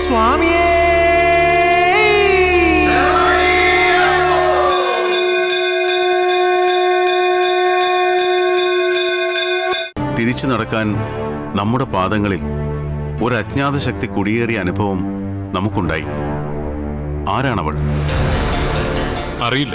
സ്വാമിയേ തിരിച്ചു നടക്കാൻ നമ്മുടെ പാദങ്ങളിൽ ഒരു അജ്ഞാത ശക്തി കുടിയേറിയ അനുഭവം നമുക്കുണ്ടായി ആരാണവൾ അറിയില്ല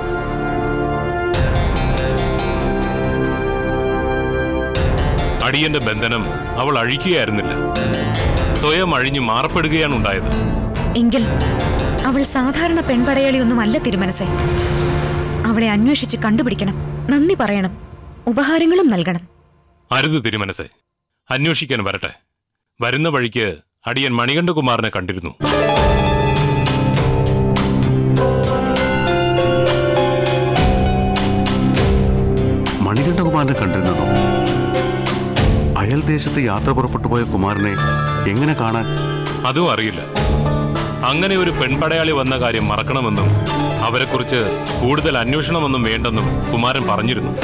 അടിയന്റെ ബന്ധനം അവൾ അഴിക്കുകയായിരുന്നില്ല സ്വയം അഴിഞ്ഞു മാറപ്പെടുകയാണ് ഉണ്ടായത് എങ്കിൽ അവൾ സാധാരണ പെൺപടയാളിയൊന്നുമല്ല തിരുമനസെ അവളെ അന്വേഷിച്ച് കണ്ടുപിടിക്കണം നന്ദി പറയണം ഉപഹാരങ്ങളും നൽകണം അരുത് തിരുമനസെ അന്വേഷിക്കാൻ വരട്ടെ വരുന്ന വഴിക്ക് അടിയൻ മണികണ്ഠകുമാറിനെ കണ്ടിരുന്നു മണികണ്ഠകുമാരനെ കണ്ടിരുന്നതോ അയൽ ദേശത്ത് യാത്ര പുറപ്പെട്ടു പോയ കുമാരനെ എങ്ങനെ കാണാൻ അതും അറിയില്ല അങ്ങനെ ഒരു പെൺപടയാളി വന്ന കാര്യം മറക്കണമെന്നും അവരെക്കുറിച്ച് കൂടുതൽ അന്വേഷണമൊന്നും വേണ്ടെന്നും കുമാരൻ പറഞ്ഞിരുന്നു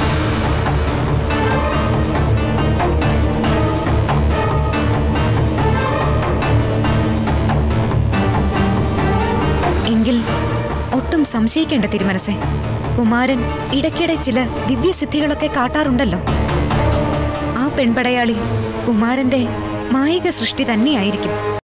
എങ്കിൽ ഒട്ടും സംശയിക്കേണ്ട തിരുമനസെ കുമാരൻ ഇടയ്ക്കിടെ ചില ദിവ്യസിദ്ധികളൊക്കെ കാട്ടാറുണ്ടല്ലോ ആ പെൺപടയാളി കുമാരന്റെ മായിക സൃഷ്ടി തന്നെയായിരിക്കും